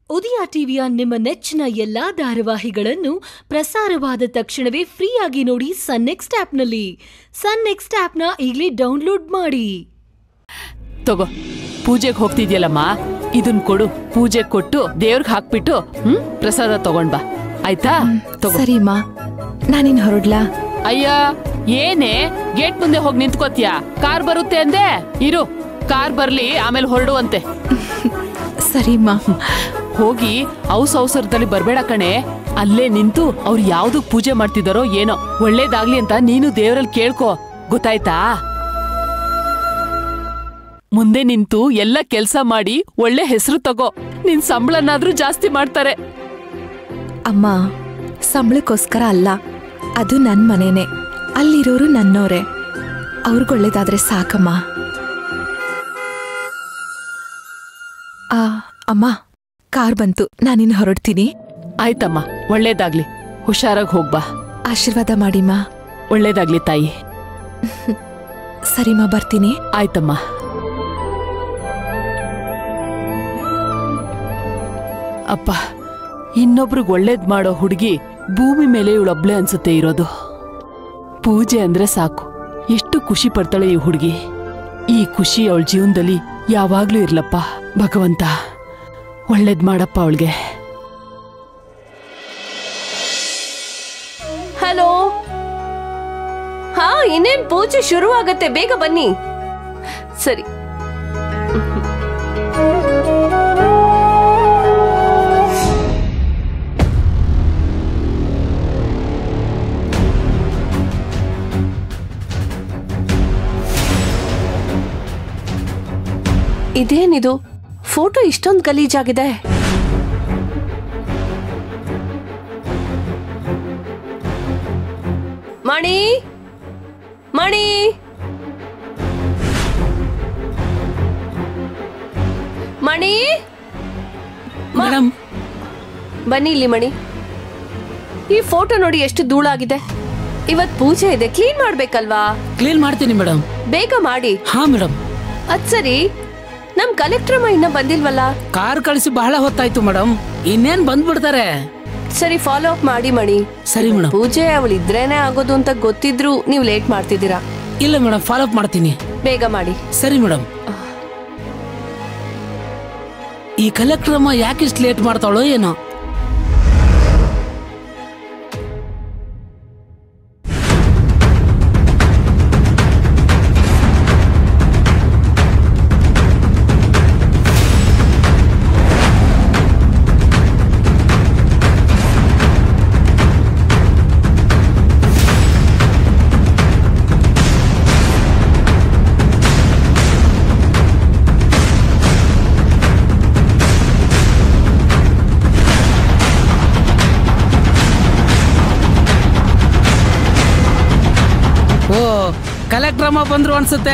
ಉದಯ ಟಿವಿಯ ನಿಮ್ಮ ನೆಚ್ಚಿನ ಎಲ್ಲಾ ಧಾರಾವಾಹಿಗಳನ್ನು ಪ್ರಸಾರವಾದ ತಕ್ಷಣವೇ ಫ್ರೀಯಾಗಿ ನೋಡಿ ಸನ್ ನೆಕ್ಸ್ಟ್ ಆಪ್ನಲ್ಲಿ ಸನ್ ನೆಕ್ಸ್ಟ್ ಆಪ್ನ ಈಗಲೇ ಡೌನ್ಲೋಡ್ ಮಾಡಿ ತಗೋ ಪೂಜೆಗೆ ಹೋಗ್ತಿದ್ಯಲ್ಲಮ್ಮ ಇದನ್ ಕೊಡು ಪೂಜೆ ಕೊಟ್ಟು ದೇವ್ರಿಗೆ ಹಾಕ್ಬಿಟ್ಟು ಹ್ಮ್ ಪ್ರಸಾದ ತಗೊಂಡ್ ಬಾ ಆಯ್ತಾ ತಗೋ ಸರಿ ಅಮ್ಮ ನಾನಿನ್ ಹೊರಡ್ಲಾ ಅಯ್ಯ ಏನೇ ಗೇಟ್ ಮುಂದೆ ಹೋಗಿ ನಿಂತ್ಕೋತ್ಯಾ ಕಾರ್ ಬರುತ್ತೆ ಅಂದೆ ಇರು ಕಾರ್ ಬರ್ಲಿ ಆಮೇಲೆ ಹೊರಡುವಂತೆ ಸರಿ ಅಮ್ಮ ಹೋಗಿ ಔಸ್ ಅವಸರದಲ್ಲಿ ಬರ್ಬೇಡ ಕಣೆ ಅಲ್ಲೇ ನಿಂತು ಅವ್ರು ಯಾವ್ದು ಪೂಜೆ ಮಾಡ್ತಿದಾರೋ ಏನೋ ಒಳ್ಳೇದಾಗ್ಲಿ ಅಂತ ನೀನು ದೇವರಲ್ಲಿ ಕೇಳ್ಕೊ ಗೊತ್ತಾಯ್ತಾ ಮುಂದೆ ನಿಂತು ಎಲ್ಲ ಕೆಲ್ಸ ಮಾಡಿ ಒಳ್ಳೆ ಹೆಸರು ತಗೋ ನಿನ್ ಸಂಬಳನಾದ್ರೂ ಜಾಸ್ತಿ ಮಾಡ್ತಾರೆ ಅಮ್ಮ ಸಂಬಳಕ್ಕೋಸ್ಕರ ಅಲ್ಲ ಅದು ನನ್ ಮನೇನೆ ಅಲ್ಲಿರೋರು ನನ್ನೋರೆ ಅವ್ರಿಗೊಳ್ಳೇದಾದ್ರೆ ಸಾಕಮ್ಮ ಆ ಅಮ್ಮ ಕಾರ್ ಬಂತು ನಾನಿನ್ ಹೊರಡ್ತೀನಿ ಆಯ್ತಮ್ಮ ಒಳ್ಳೇದಾಗ್ಲಿ ಹುಷಾರಾಗಿ ಹೋಗ್ಬಾ ಆಶೀರ್ವಾದ ಮಾಡಿಮ್ಮ ಒಳ್ಳೇದಾಗ್ಲಿ ತಾಯಿ ಸರಿಮ್ಮ ಬರ್ತೀನಿ ಆಯ್ತಮ್ಮ ಅಪ್ಪ ಇನ್ನೊಬ್ರಿಗೆ ಒಳ್ಳೇದ್ ಮಾಡೋ ಹುಡುಗಿ ಭೂಮಿ ಮೇಲೆ ಇವಳೊಬ್ಳೆ ಅನ್ಸುತ್ತೆ ಇರೋದು ಪೂಜೆ ಅಂದ್ರೆ ಸಾಕು ಎಷ್ಟು ಖುಷಿ ಪಡ್ತಾಳೆ ಈ ಹುಡುಗಿ ಈ ಖುಷಿ ಅವಳ ಜೀವನದಲ್ಲಿ ಯಾವಾಗ್ಲೂ ಇರ್ಲಪ್ಪ ಭಗವಂತ ಒಳ್ಳೇದ್ ಮಾಡಪ್ಪ ಅವಳಿಗೆ ಹಲೋ ಹಾ ಇನ್ನೇನ್ ಪೂಜೆ ಶುರು ಆಗತ್ತೆ ಬೇಗ ಬನ್ನಿ ಸರಿ ಇದೇನಿದು ಫೋಟೋ ಇಷ್ಟೊಂದು ಗಲೀಜಾಗಿದೆ ಮಣಿ ಮಣಿ ಮಣಿ ಮೇಡಮ್ ಬನ್ನಿ ಇಲ್ಲಿ ಮಣಿ ಈ ಫೋಟೋ ನೋಡಿ ಎಷ್ಟು ಧೂಳಾಗಿದೆ ಇವತ್ ಪೂಜೆ ಇದೆ ಕ್ಲೀನ್ ಮಾಡ್ಬೇಕಲ್ವಾ ಕ್ಲೀನ್ ಮಾಡ್ತೀನಿ ಮೇಡಮ್ ಬೇಗ ಮಾಡಿ ಹಾ ಮೇಡಮ್ ಅದ್ ಸರಿ ನಮ್ ಕಲೆಕ್ಟರ್ ಇನ್ನ ಬಂದಿಲ್ವಲ್ಲ ಕಾರ್ ಕಳಿಸಿ ಬಹಳ ಹೊತ್ತಾಯ್ತು ಮೇಡಮ್ ಇನ್ನೇನ್ ಬಂದ್ಬಿಡ್ತಾರೆ ಸರಿ ಫಾಲೋ ಅಪ್ ಮಾಡಿ ಮಣಿ ಸರಿ ಮೇಡಮ್ ಪೂಜೆ ಅವಳು ಇದ್ರೇನೆ ಆಗೋದು ಅಂತ ಗೊತ್ತಿದ್ರು ನೀವು ಲೇಟ್ ಮಾಡ್ತಿದ್ದೀರಾ ಇಲ್ಲ ಮೇಡಮ್ ಫಾಲೋ ಅಪ್ ಮಾಡ್ತೀನಿ ಬೇಗ ಮಾಡಿ ಸರಿ ಮೇಡಮ್ ಈ ಕಲೆಕ್ಟರ್ ಅಮ್ಮ ಯಾಕೆ ಇಷ್ಟು ಲೇಟ್ ಮಾಡ್ತಾಳೋ ಏನೋ ಓ ಕಲೆಕ್ಟರ್ ಅಮ್ಮ ಬಂದ್ರು ಅನ್ಸುತ್ತೆ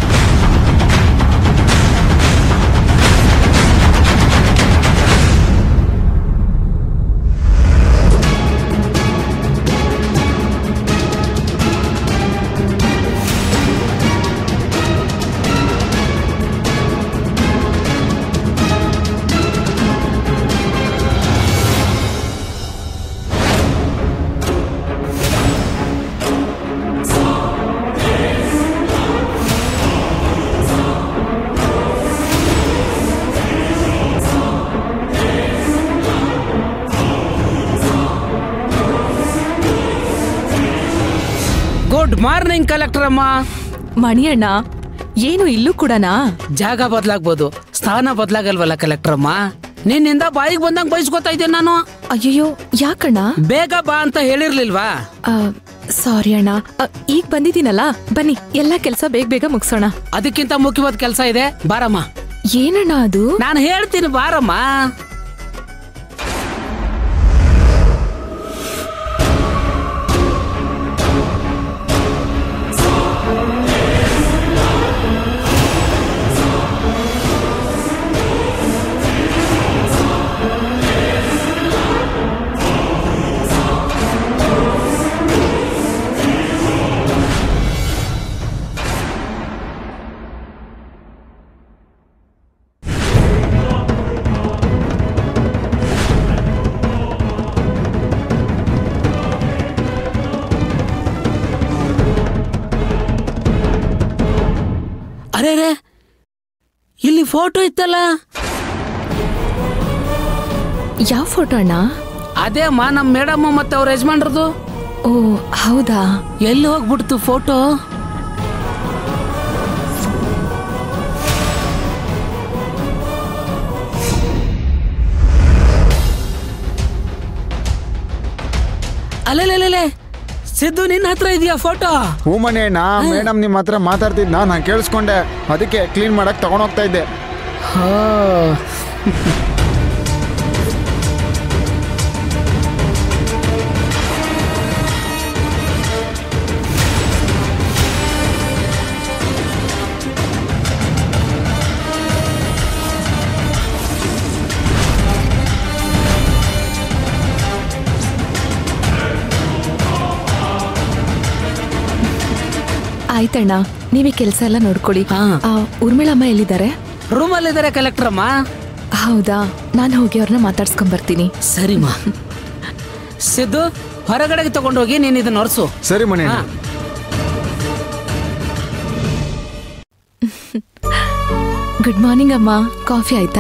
ಗುಡ್ ಮಾರ್ನಿಂಗ್ ಕಲೆಕ್ಟರ್ ಅಮ್ಮ ಮಣಿಯಣ್ಣ ಏನು ಇಲ್ಲೂ ಕೂಡನಾ ಜಾಗ ಬದಲಾಗ್ಬೋದು ಸ್ಥಾನ ಬದಲಾಗಲ್ವಲ್ಲ ಕಲೆಕ್ಟರ್ ಅಮ್ಮ ನಿನ್ನಿಂದ ಬಾಯಿಗೆ ಬಂದಂಗ್ ಬಯಸ್ಕೊತಾ ಇದ್ದೆ ನಾನು ಅಯ್ಯಯ್ಯೋ ಯಾಕಣ್ಣ ಬೇಗ ಬಾ ಅಂತ ಹೇಳಿರ್ಲಿಲ್ವಾ ಸಾರಿ ಅಣ್ಣ ಅ, ಈಗ ಬಂದಿದ್ದೀನಲ್ಲ ಬನ್ನಿ ಎಲ್ಲಾ ಕೆಲ್ಸ ಬೇಗ ಬೇಗ ಮುಗ್ಸೋಣ ಅದಕ್ಕಿಂತ ಮುಖ್ಯವಾದ ಕೆಲಸ ಇದೆ ಬಾರಮ್ಮ ಏನಣ್ಣ ಅದು ನಾನು ಹೇಳ್ತೀನಿ ಬಾರಮ್ಮ ಫೋಟೋ ಇತ್ತಲ್ಲ ಯಾವ ಫೋಟೋ ಅಣ್ಣ ಅದೇ ಅಮ್ಮ ನಮ್ಮ ಮೇಡಮ್ ಮತ್ತೆ ಅವ್ರ ಯಜಮಾನ್ರದು ಓ ಹೌದಾ ಎಲ್ಲಿ ಹೋಗ್ಬಿಡ್ತು ಫೋಟೋ ಅಲ್ಲೇ ಸಿದ್ದು ನಿನ್ನ ಹತ್ರ ಇದೆಯಾ ಫೋಟೋ ಹೂ ಮನೆ ಅಣ್ಣ ಮೇಡಮ್ ನಿಮ್ಮ ಹತ್ರ ಮಾತಾಡ್ತಿದ್ನ ನಾನು ಕೇಳಿಸ್ಕೊಂಡೆ ಅದಕ್ಕೆ ಕ್ಲೀನ್ ಮಾಡಕ್ ತಗೊಂಡೋಗ್ತಾ ಇದ್ದೆ ಆಯ್ತಣ್ಣ ನೀವೇ ಕೆಲಸ ಎಲ್ಲ ನೋಡ್ಕೊಳ್ಳಿ ಹಾ. ಆ, ಊರ್ಮಿಳಮ್ಮ ಎಲ್ಲಿದ್ದಾರೆ ರೂಮಲ್ಲಿದ್ದಾರೆ ಕಲೆಕ್ಟ್ರಮ್ಮ ಹೌದಾ ನಾನು ಹೋಗಿ ಅವ್ರನ್ನ ಮಾತಾಡ್ಸ್ಕೊಂಡ್ ಬರ್ತೀನಿ ಸರಿಮಾ ಸಿದ್ದು ಹೊರಗಡೆಗೆ ತಗೊಂಡೋಗಿ ನೀನು ಇದನ್ನ ಒರೆಸು ಸರಿ ಮನೆ ಹಾ ಗುಡ್ ಮಾರ್ನಿಂಗ್ ಅಮ್ಮ ಕಾಫಿ ಆಯ್ತಾ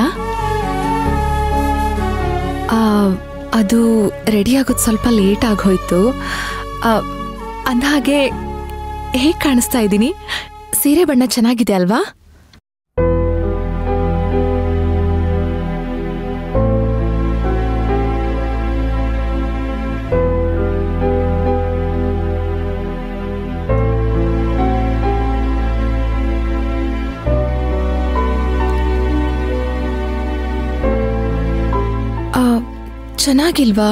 ಆ, ಅದು ರೆಡಿ ಆಗೋದು ಸ್ವಲ್ಪ ಲೇಟ್ ಆಗೋಯ್ತು ಆ, ಅಂದ್ಹಾಗೆ ಹೇಗೆ ಕಾಣಿಸ್ತಾ ಇದ್ದೀನಿ ಸೀರೆ ಬಣ್ಣ ಚೆನ್ನಾಗಿದೆ ಅಲ್ವಾ ಆ, ಚೆನ್ನಾಗಿಲ್ವಾ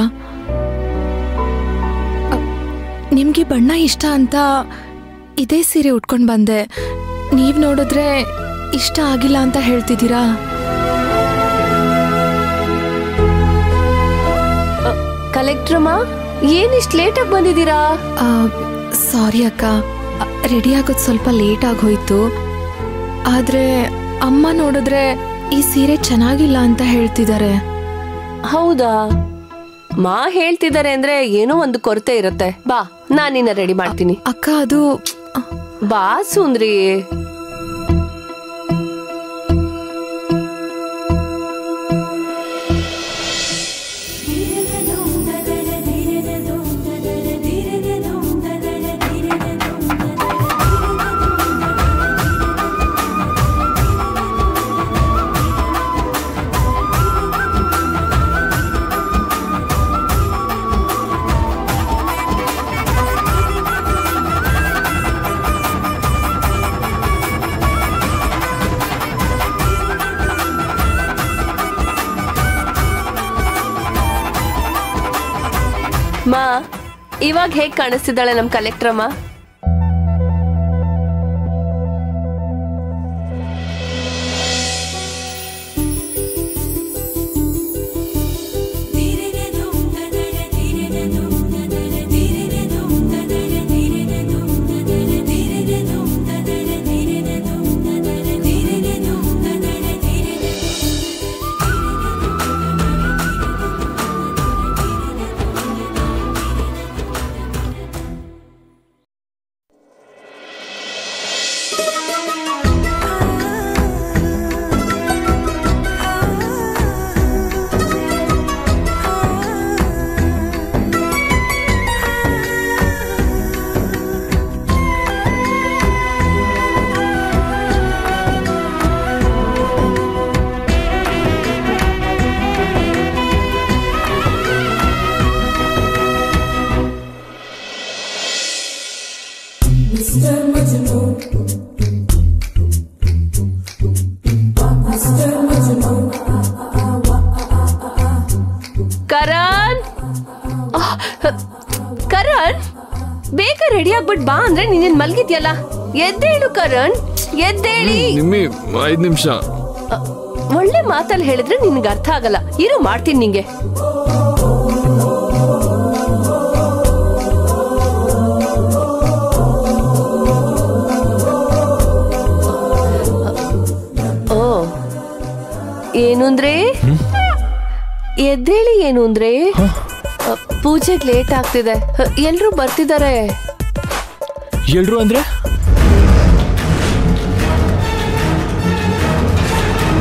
ಅ, ನಿಮ್ಗೆ ಬಣ್ಣ ಇಷ್ಟ ಅಂತ ಇದೇ ಸೀರೆ ಉಟ್ಕೊಂಡು ಬಂದೆ ನೀವ್ ನೋಡಿದ್ರೆ ಇಷ್ಟ ಆಗಿಲ್ಲ ಅಂತ ಹೇಳ್ತಿದ್ದೀರಾ ಕಲೆಕ್ಟ್ರಮ್ಮ ಏನಿಷ್ಟು ಲೇಟಾಗಿ ಬಂದಿದ್ದೀರಾ ಸಾರಿ ಅಕ್ಕ ರೆಡಿ ಆಗೋದು ಸ್ವಲ್ಪ ಲೇಟ್ ಆಗೋಯ್ತು ಆದ್ರೆ ಅಮ್ಮ ನೋಡಿದ್ರೆ ಈ ಸೀರೆ ಚೆನ್ನಾಗಿಲ್ಲ ಅಂತ ಹೇಳ್ತಿದ್ದಾರೆ ಹೌದಾ ಮಾ ಹೇಳ್ತಿದ್ದಾರೆ ಅಂದ್ರೆ ಏನೋ ಒಂದು ಕೊರತೆ ಇರುತ್ತೆ ಬಾ ನಾನ್ ನಿನ್ನ ರೆಡಿ ಮಾಡ್ತೀನಿ ಅಕ್ಕ ಅದು ಬಾ ಸುಂದ್ರಿ ಮಾ ಇವಾಗ ಹೇಗ್ ಕಾಣಿಸ್ತಿದ್ದಾಳೆ ನಮ್ ಕಲೆಕ್ಟ್ರಮ್ಮ ಕರಣ್ ಆಹ್, ಕರಣ್ ಬೇಗ ರೆಡಿ ಆಗ್ಬಿಟ್ ಬಾ ಅಂದ್ರೆ ನೀನೇನ್ ಮಲ್ಗಿದ್ಯಲ್ಲ ಎದ್ದೇಳು ಕರಣ್ ಎದ್ದೇಳಿ ನಿಮ್ಮಿ ಐದ್ ನಿಮಿಷ ಅ, ಒಳ್ಳೆ ಮಾತಲ್ಲಿ ಹೇಳಿದ್ರೆ ನಿನ್ಗೆ ಅರ್ಥ ಆಗಲ್ಲ ಇರು ಮಾಡ್ತೀನಿ ನಿಂಗೆ ಓ ಏನು ಅಂದ್ರೆ ಎದ್ದೇಳಿ ಏನು ಅಂದ್ರೆ ಅ, ಪೂಜೆಗ್ ಲೇಟ್ ಆಗ್ತಿದೆ ಎಲ್ರು ಬರ್ತಿದ್ದಾರೆ ಎಲ್ರು ಅಂದ್ರೆ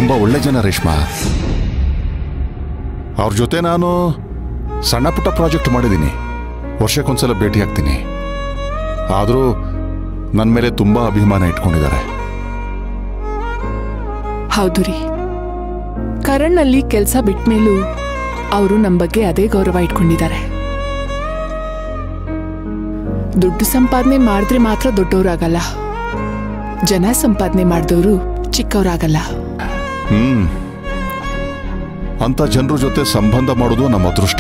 ತುಂಬ ಒಳ್ಳೆ ಜನ ರೇಷ್ಮಾ ಅವ್ರ ಜೊತೆ ನಾನು ಸಣ್ಣ ಪುಟ್ಟ ಪ್ರಾಜೆಕ್ಟ್ ಮಾಡಿದ್ದೀನಿ ವರ್ಷಕ್ಕೊಂದ್ಸಲ ಭೇಟಿ ಆಗ್ತೀನಿ ಆದರೂ ನನ್ನ ಮೇಲೆ ತುಂಬ ಅಭಿಮಾನ ಇಟ್ಕೊಂಡಿದ್ದಾರೆ ಹೌದು ರೀ ಕರಣ್ನಲ್ಲಿ ಕೆಲಸ ಬಿಟ್ಮೇಲೂ ಅವರು ನಮ್ಮ ಬಗ್ಗೆ ಅದೇ ಗೌರವ ಇಟ್ಕೊಂಡಿದ್ದಾರೆ ದುಡ್ಡು ಸಂಪಾದನೆ ಮಾಡಿದ್ರೆ ಮಾತ್ರ ದೊಡ್ಡವರಾಗಲ್ಲ ಜನ ಸಂಪಾದನೆ ಮಾಡಿದವರು ಚಿಕ್ಕವರಾಗಲ್ಲ ಹ್ಮ್ ಅಂತ ಜನರ ಜೊತೆ ಸಂಬಂಧ ಮಾಡೋದು ನಮ್ಮ ಅದೃಷ್ಟ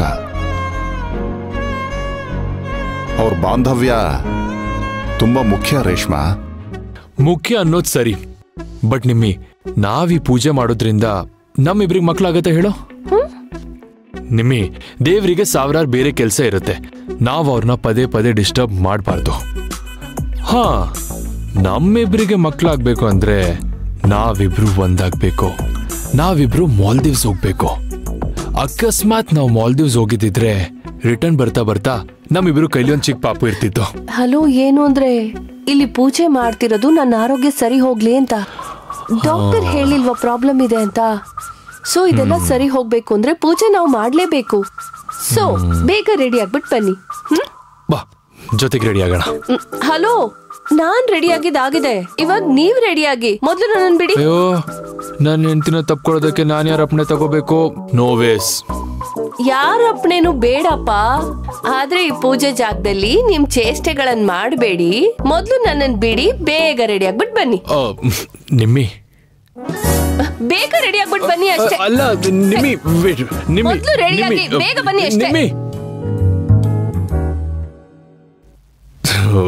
ಅವ್ರ ಬಾಂಧವ್ಯ ತುಂಬ ಮುಖ್ಯ ರೇಷ್ಮಾ ಮುಖ್ಯ ಅನ್ನೋದು ಸರಿ ಬಟ್ ನಿಮ್ಮಿ ನಾವೀ ಪೂಜೆ ಮಾಡೋದ್ರಿಂದ ನಮ್ಮಿಬ್ರಿಗೆ ಮಕ್ಳಾಗತ್ತೆ ಹೇಳೋ ನಿಮ್ಮಿ ದೇವರಿಗೆ ಸಾವಿರಾರು ಬೇರೆ ಕೆಲಸ ಇರುತ್ತೆ ನಾವು ಅವ್ರನ್ನ ಪದೇ ಪದೇ ಡಿಸ್ಟರ್ಬ್ ಮಾಡಬಾರ್ದು ಹಾ ನಮ್ಮಿಬ್ರಿಗೆ ಮಕ್ಳಾಗ್ಬೇಕು ಅಂದ್ರೆ ನಾವಿಬ್ರು ಒಂದಾಗ್ಬೇಕು ನಾವಿಬ್ರು ಮಾಲ್ದೀವ್ಸ್ ಹೋಗ್ಬೇಕು ಅಕಸ್ಮಾತ್ ನಾವು ಮಾಲ್ದೀವ್ಸ್ ಹೋಗಿದ್ದಿದ್ರೆ ರಿಟರ್ನ್ ಬರ್ತಾ ಬರ್ತಾ ನಮ್ಮಿಬ್ರು ಕೈಲಿ ಒಂದ್ ಚಿಕ್ಕ ಪಾಪು ಇರ್ತಿತ್ತು ಹಲೋ ಏನು ಅಂದ್ರೆ ಇಲ್ಲಿ ಪೂಜೆ ಮಾಡ್ತಿರೋದು ನನ್ನ ಆರೋಗ್ಯ ಸರಿ ಹೋಗ್ಲಿ ಅಂತ ಡಾಕ್ಟರ್ ಹೇಳಿಲ್ವಾ ಪ್ರಾಬ್ಲಮ್ ಇದೆ ಅಂತ ಸೊ ಇದೆಲ್ಲ ಸರಿ ಹೋಗ್ಬೇಕು ಅಂದ್ರೆ ಪೂಜೆ ನಾವು ಮಾಡ್ಲೇಬೇಕು ಸೊ ಬೇಗ ರೆಡಿ ಆಗ್ಬಿಟ್ಟು ಬನ್ನಿ ಹ್ಮ್ ಬಾ ಜೊತೆಗೆ ರೆಡಿ ಆಗೋಣ ಹ್ಮ್. ಹಲೋ ನಾನ್ ರೆಡಿ ಆಗಿದ್ದಾಗಿದೆ ಇವಾಗ ನೀವ್ ರೆಡಿ ಆಗಿ ಮೊದ್ಲು ನನ್ನ ಬಿಡಿ ಅಯ್ಯೋ ನನ್ನ ಹೆಂಡತಿನ ತಪ್ಕೊಳ್ಳೋದಕ್ಕೆ ನಾನು ಯಾರ ಅಪ್ಪಣೆ ತಗೋಬೇಕು ನೋ ವೇಸ್ ಯಾರ ಅಪ್ಪಣೆನು ಬೇಡಪ್ಪ ಆದ್ರೆ ಈ ಪೂಜೆ ಜಾಗದಲ್ಲಿ ನಿಮ್ ಚೇಷ್ಟೆಗಳನ್ನ ಮಾಡಬೇಡಿ ಮೊದ್ಲು ನನ್ನನ್ ಬಿಡಿ ಬೇಗ ರೆಡಿ ಆಗ್ಬಿಟ್ಟು ಬನ್ನಿ ನಿಮ್ಮಿ ಬೇಗ ರೆಡಿ ಆಗ್ಬಿಟ್ಟು ಬನ್ನಿ ಅಷ್ಟೇ ಅಲ್ಲ ನಿಮ್ಮಿ wait, ನಿಮ್ಮಿ ಮೊದ್ಲು ready ಆಗಿ, ನಿಮ್ಮಿ, ಬೇಗ ಬನ್ನಿ ಅಷ್ಟೇ. ನಿಮ್ಮಿ ಥು.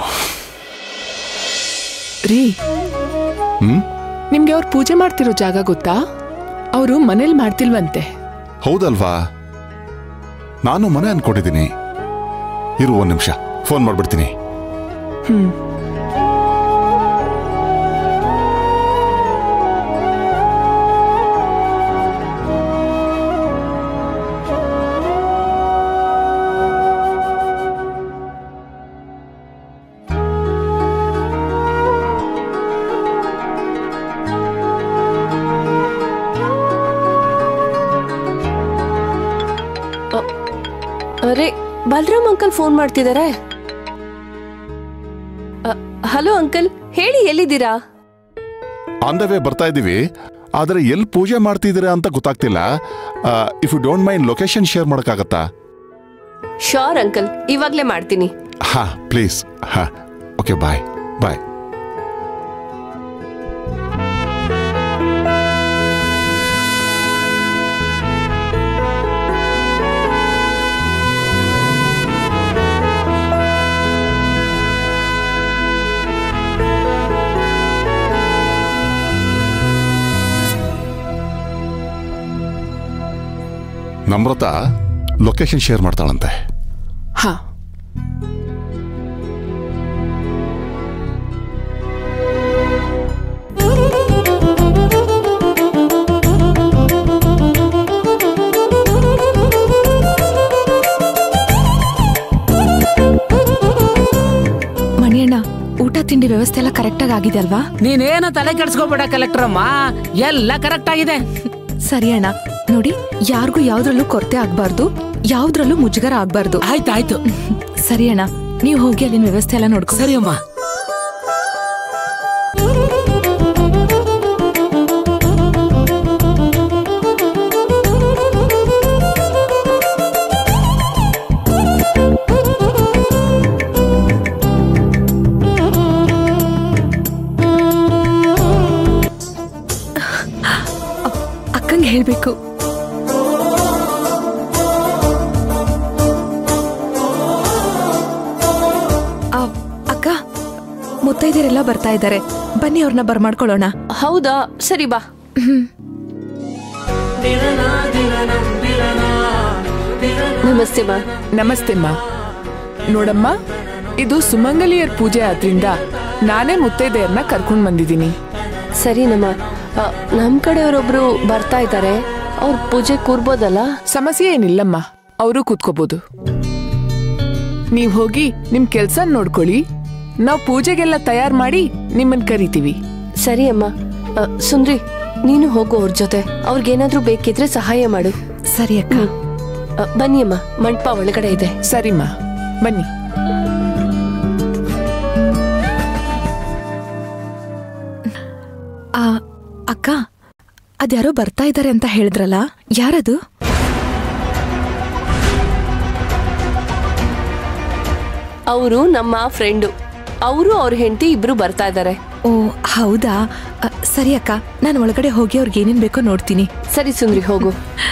ರೀ ಹ್ಮ್ ನಿಮ್ಗೆ ಅವ್ರು ಪೂಜೆ ಮಾಡ್ತಿರೋ ಜಾಗ ಗೊತ್ತಾ ಅವರು ಮನೇಲಿ ಮಾಡ್ತಿಲ್ವಂತೆ ಹೌದಲ್ವಾ ನಾನು ಮನೆ ಅನ್ಕೊಂಡಿದ್ದೀನಿ ಇರು ಒಂದು ನಿಮಿಷ ಫೋನ್ ಮಾಡ್ಬಿಡ್ತೀನಿ ಹ್ಮ್ ಅರೆ ಬಲರಾಮ್ ಅಂಕಲ್ ಫೋನ್ ಮಾಡ್ತಿದ್ದಾರೆ ಹಲೋ ಅಂಕಲ್ ಹೇಳಿ ಎಲ್ಲಿದ್ದೀರಾ ಆನ್ ದ ವೇ ಬರ್ತಾ ಇದ್ದೀವಿ ಆದರೆ ಎಲ್ಲಿ ಪೂಜೆ ಮಾಡ್ತಿದ್ದೀರಾ ಅಂತ ಗೊತ್ತಾಗ್ತಿಲ್ಲ if you don't mind location share ಮಾಡೋಕ್ಕಾಗತ್ತಾ ಶೋರ್ ಅಂಕಲ್ ಇವಾಗ್ಲೇ ಮಾಡ್ತೀನಿ ಹಾ ಪ್ಲೀಸ್ ಹಾ okay bye bye Namrata location share ಮಾಡ್ತಾಳಂತೆ ಹಾ ಮಣಿಯಣ್ಣ ಊಟ ತಿಂಡಿ ವ್ಯವಸ್ಥೆ ಎಲ್ಲ ಕರೆಕ್ಟಾಗಿ ಆಗಿದೆ ಅಲ್ವಾ ನೀನೇನು ತಲೆ ಕೆಡ್ಸ್ಕೊಬೇಡ ಕಲೆಕ್ಟರ್ ಅಮ್ಮ ಎಲ್ಲ ಕರೆಕ್ಟ್ ಆಗಿದೆ ಸರಿ ಅಣ್ಣ ನೋಡಿ ಯಾರಿಗೂ ಯಾವ್ದ್ರಲ್ಲೂ ಕೊರತೆ ಆಗ್ಬಾರ್ದು ಯಾವ್ದ್ರಲ್ಲೂ ಮುಜುಗರ ಆಗ್ಬಾರ್ದು ಆಯ್ತಾಯ್ತು ಸರಿ ಅಣ್ಣ ನೀವು ಹೋಗಿ ಅಲ್ಲಿನ ವ್ಯವಸ್ಥೆ ಎಲ್ಲ ನೋಡ್ಕೊ ಸರಿ ಅಮ್ಮ ಅಕ್ಕಂಗೆ ಹೇಳ್ಬೇಕು ಆ, ಅಕ್ಕ ಮುತ್ತೈದರೆಲ್ಲ ಬರ್ತಾ ಇದ್ದಾರೆ ಬನ್ನಿ ಅವ್ರನ್ನ ಬರ್ಮಾಡ್ಕೊಳ್ಳೋಣ ಹೌದಾ ಸರಿ ಬಾ ನಮಸ್ತೆ ಮಾ ನಮಸ್ತೆ ಮಾ ನೋಡಮ್ಮ ಇದು ಸುಮಂಗಲಿಯರ್ ಪೂಜೆ ಆದ್ರಿಂದ ನಾನೇ ಮುತ್ತೈದೆಯರ್ನ ಕರ್ಕೊಂಡ್ ಬಂದಿದ್ದೀನಿ ಸರಿನಮ್ಮ ಆ, ನಮ್ ಕಡೆಯವರೊಬ್ರು ಬರ್ತಾ ಇದ್ದಾರೆ ಅವ್ರ ಪೂಜೆ ಕೂರ್ಬೋದಲ್ಲ ಸಮಸ್ಯೆ ಏನಿಲ್ಲಮ್ಮ ಅವರು ಕೂತ್ಕೋಬಹುದು ನೀವ್ ಹೋಗಿ ನಿಮ್ ಕೆಲ್ಸ ನೋಡ್ಕೊಳ್ಳಿ ನಾವ್ ಪೂಜೆಗೆಲ್ಲ ತಯಾರ್ ಮಾಡಿ ನಿಮ್ಮನ್ ಕರಿತೀವಿ ಸರಿ ಅಮ್ಮ ಆ, ಸುಂದ್ರಿ ನೀನು ಹೋಗು ಅವ್ರ ಜೊತೆ ಅವ್ರಿಗೇನಾದ್ರೂ ಬೇಕಿದ್ರೆ ಸಹಾಯ ಮಾಡು ಸರಿ ಅಕ್ಕ ಅ, ಬನ್ನಿ ಅಮ್ಮ ಮಂಟಪ ಒಳಗಡೆ ಇದೆ ಸರಿಮ್ಮ ಬನ್ನಿ ಆ, ಅಕ್ಕ ಅದ್ಯಾರೋ ಬರ್ತಾ ಇದ್ದಾರೆ ಅಂತ ಹೇಳಿದ್ರಲ್ಲ ಯಾರದು ಅವರು ನಮ್ಮ ಫ್ರೆಂಡು ಅವರು ಅವ್ರ ಹೆಂಡತಿ ಇಬ್ರು ಬರ್ತಾ ಇದ್ದಾರೆ ಓ ಹೌದಾ ಅ, ಸರಿ ಅಕ್ಕ ನಾನು ಒಳಗಡೆ ಹೋಗಿ ಅವ್ರಿಗೆ ಏನೇನ್ ಬೇಕೋ ನೋಡ್ತೀನಿ ಸರಿ ಸುಂದ್ರಿ ಹೋಗು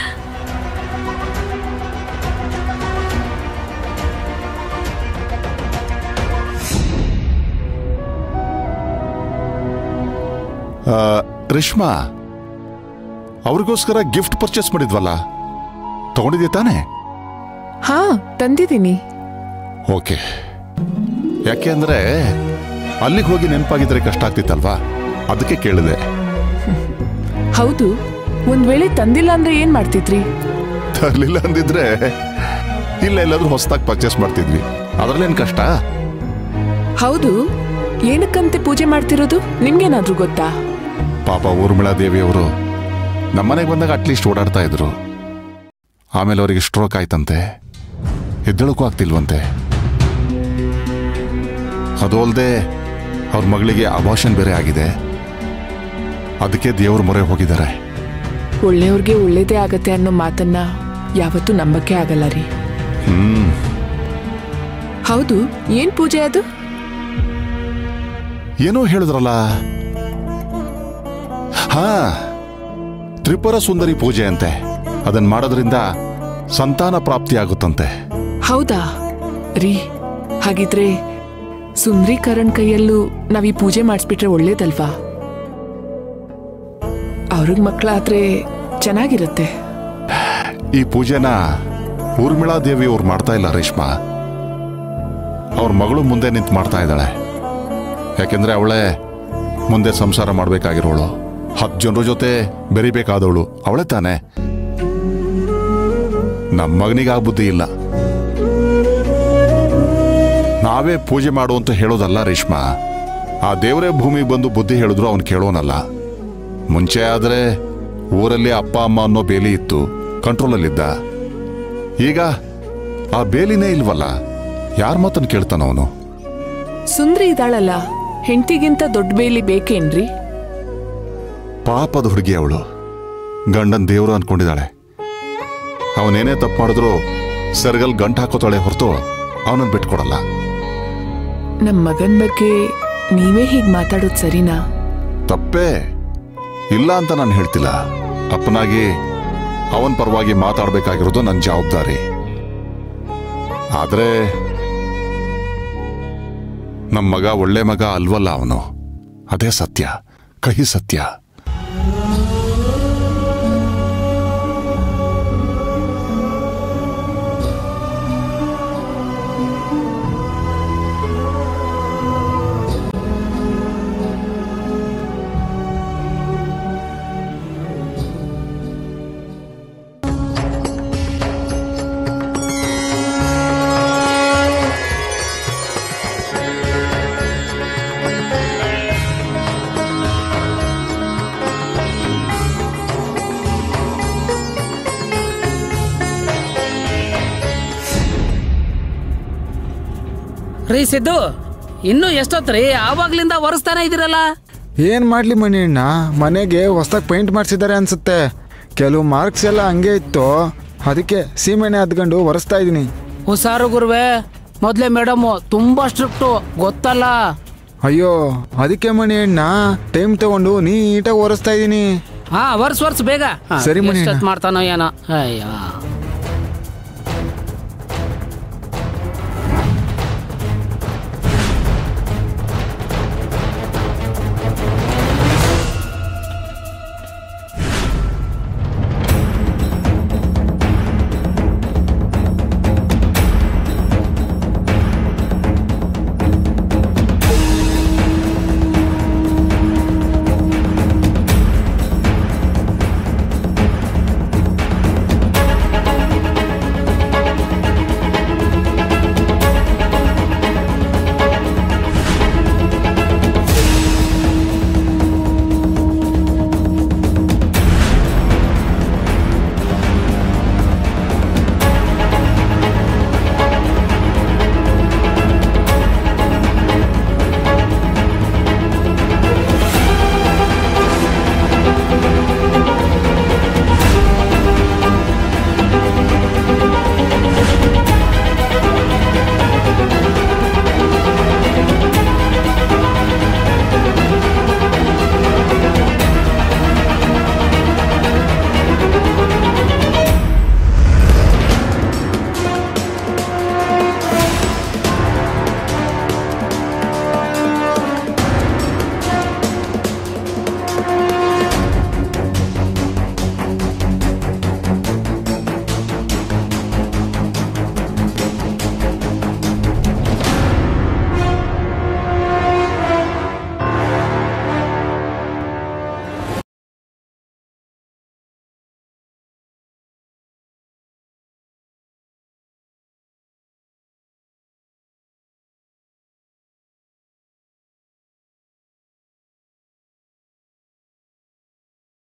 ಆ, ರೇಷ್ಮಾ ಅವ್ರಿಗೋಸ್ಕರ ಗಿಫ್ಟ್ ಪರ್ಚೇಸ್ ಮಾಡಿದ್ವಲ್ಲ ತಗೊಂಡಿದ್ಯಾ ತಾನೇ ಹಾ ತಂದಿದ್ದೀನಿ ಓಕೆ ಯಾಕೆ ಅಂದ್ರೆ ಅಲ್ಲಿಗೆ ಹೋಗಿ ನೆನಪಾಗಿದ್ರೆ ಕಷ್ಟ ಆಗ್ತಿತ್ತಲ್ವಾ ಅದಕ್ಕೆ ಕೇಳಿದೆ ಹೌದು ಒಂದ್ ವೇಳೆ ತಂದಿಲ್ಲ ಅಂದ್ರೆ ಏನ್ ಮಾಡ್ತಿದ್ರಿ ತರ್ಲಿಲ್ಲ ಅಂದಿದ್ರೆ ಇಲ್ಲ ಎಲ್ಲಾದ್ರೂ ಹೊಸದಾಗಿ ಪರ್ಚೇಸ್ ಮಾಡ್ತಿದ್ವಿ ಅದ್ರಲ್ಲೇನ್ ಕಷ್ಟ ಹೌದು ಏನಕ್ಕಂತೆ ಪೂಜೆ ಮಾಡ್ತಿರೋದು ನಿಮ್ಗೇನಾದ್ರೂ ಗೊತ್ತಾ ಪಾಪ ಊರ್ಮಿಳಾ ದೇವಿಯವರು ನಮ್ಮನೆಗೆ ಬಂದಾಗ ಅಟ್ಲೀಸ್ಟ್ ಓಡಾಡ್ತಾ ಇದ್ರು ಆಮೇಲೆ ಅವರಿಗೆ ಸ್ಟ್ರೋಕ್ ಆಯ್ತಂತೆ ಎದ್ದೇಳಕ್ಕೂ ಆಗ್ತಿಲ್ವಂತೆ ಅದು ಅಲ್ಲದೆ ಅವ್ರ ಮಗಳಿಗೆ ಅಭಾಷನ್ ಬೇರೆ ಆಗಿದೆ ಅದಕ್ಕೆ ದೇವ್ರ ಮೊರೆ ಹೋಗಿದ್ದಾರೆ ಒಳ್ಳೆಯವ್ರಿಗೆ ಒಳ್ಳೇದೇ ಆಗತ್ತೆ ಅನ್ನೋ ಮಾತನ್ನ ಯಾವತ್ತೂ ನಂಬಕ್ಕೆ ಆಗಲ್ಲ ರೀ ಹ್ಮ್ ಹೌದು ಏನ್ ಪೂಜೆ ಅದು ಏನೋ ಹೇಳಿದ್ರಲ್ಲ ಹಾ ತ್ರಿಪುರ ಸುಂದರಿ ಪೂಜೆ ಅಂತೆ ಅದನ್ನ ಮಾಡೋದ್ರಿಂದ ಸಂತಾನ ಪ್ರಾಪ್ತಿ ಆಗುತ್ತಂತೆ ಹೌದಾ ರೀ ಹಾಗಿದ್ರೆ ಸುಂದ್ರೀಕರಣ್ ಕೈಯಲ್ಲೂ ನಾವ್ ಈ ಪೂಜೆ ಮಾಡಿಸ್ಬಿಟ್ರೆ ಒಳ್ಳೇದಲ್ವಾ ಅವ್ರಿಗೆ ಮಕ್ಕಳಾದ್ರೆ ಚೆನ್ನಾಗಿರುತ್ತೆ ಈ ಪೂಜೆನ ಊರ್ಮಿಳಾ ದೇವಿ ಅವ್ರು ಮಾಡ್ತಾ ಇಲ್ಲ ರೇಷ್ಮಾ ಅವ್ರ ಮಗಳು ಮುಂದೆ ನಿಂತು ಮಾಡ್ತಾ ಇದ್ದಾಳೆ ಯಾಕೆಂದ್ರೆ ಅವಳೇ ಮುಂದೆ ಸಂಸಾರ ಮಾಡ್ಬೇಕಾಗಿರೋಳು ಹತ್ತು ಜನರ ಜೊತೆ ಬೆರಿಬೇಕಾದವಳು ಅವಳೇ ತಾನೆ ನಮ್ಮ ಮಗನಿಗೆ ಆ ಬುದ್ಧಿ ಇಲ್ಲ ನಾವೇ ಪೂಜೆ ಮಾಡು ಅಂತ ಹೇಳೋದಲ್ಲ ರೇಷ್ಮಾ ಆ ದೇವರೇ ಭೂಮಿಗೆ ಬಂದು ಬುದ್ಧಿ ಹೇಳಿದ್ರು ಅವನು ಕೇಳೋನಲ್ಲ ಮುಂಚೆ ಆದ್ರೆ ಊರಲ್ಲಿ ಅಪ್ಪ ಅಮ್ಮ ಅನ್ನೋ ಬೇಲಿ ಇತ್ತು ಕಂಟ್ರೋಲಲ್ಲಿದ್ದ ಈಗ ಆ ಬೇಲಿನೇ ಇಲ್ವಲ್ಲ ಯಾರ ಮಾತನ್ನು ಕೇಳ್ತಾನ ಅವನು ಸುಂದ್ರಿ ಇದ್ದಾಳಲ್ಲ ಹೆಂಡತಿಗಿಂತ ದೊಡ್ಡ ಬೇಲಿ ಬೇಕೇನ್ರಿ ಪಾಪದ ಹುಡುಗಿ ಅವಳು ಗಂಡನ್ ದೇವ್ರು ಅನ್ಕೊಂಡಿದ್ದಾಳೆ ಅವನೇನೇ ತಪ್ಪು ಮಾಡಿದ್ರು ಸೆರಗಲ್ ಗಂಟು ಹಾಕೋತಾಳೆ ಹೊರತು ಅವನನ್ನ ಬಿಟ್ಕೊಡಲ್ಲ ನಮ್ ಮಗನ್ ಬಗ್ಗೆ ನೀವೇ ಹೀಗ್ ಮಾತಾಡೋದ್ ಸರಿನಾ ತಪ್ಪೇ ಇಲ್ಲ ಅಂತ ನಾನು ಹೇಳ್ತಿಲ್ಲ ಅಪ್ಪನಾಗಿ ಅವನ ಪರವಾಗಿ ಮಾತಾಡಬೇಕಾಗಿರೋದು ನನ್ನ ಜವಾಬ್ದಾರಿ ಆದ್ರೆ ನಮ್ಮ ಮಗ ಒಳ್ಳೆ ಮಗ ಅಲ್ವಲ್ಲ ಅವನು ಅದೇ ಸತ್ಯ ಕಹಿ ಸತ್ಯ ರೀ ಸಿದ್ದು ಇನ್ನೂ ಎಷ್ಟೊತ್ತ್ರಿ ಆವಾಗ್ಲಿಂದ ಒರೆಸ್ತಾನೆ ಇದೀರಲ್ಲ ಏನ್ ಮಾಡ್ಲಿ ಮಣಿ ಅಣ್ಣ ಮನೆಗೆ ಹೊಸ್ದಾಗಿ ಪೇಂಟ್ ಮಾಡಿಸಿದ್ದಾರೆ ಅನ್ಸುತ್ತೆ ಕೆಲವು ಮಾರ್ಕ್ಸ್ ಎಲ್ಲ ಹಂಗೆ ಇತ್ತು ಅದಕ್ಕೆ ಸೀಮೆಣ್ಣೆ ಹತ್ಕೊಂಡು ಒರೆಸ್ತಾ ಇದೀನಿ ಹುಷಾರು ಗುರುವೆ ಮೊದ್ಲೇ ಮೇಡಮ್ ತುಂಬಾ ಸ್ಟ್ರಿಕ್ಟು ಗೊತ್ತಲ್ಲ ಅಯ್ಯೋ ಅದಕ್ಕೆ ಮಣಿ ಅಣ್ಣ ಟೈಮ್ ತಗೊಂಡು ನೀಟಾಗಿ ಒರೆಸ್ತಾ ಇದೀನಿ ಹಾ ವರ್ಸ್ ವರ್ಸ್ ಬೇಗ ಹಾ, ಸರಿ ಮಣಿ ಅಣ್ಣ. ಎಷ್ಟೊತ್ ಮಾಡ್ತಾನೋ ಏನೋ ಅಯ್ಯೋ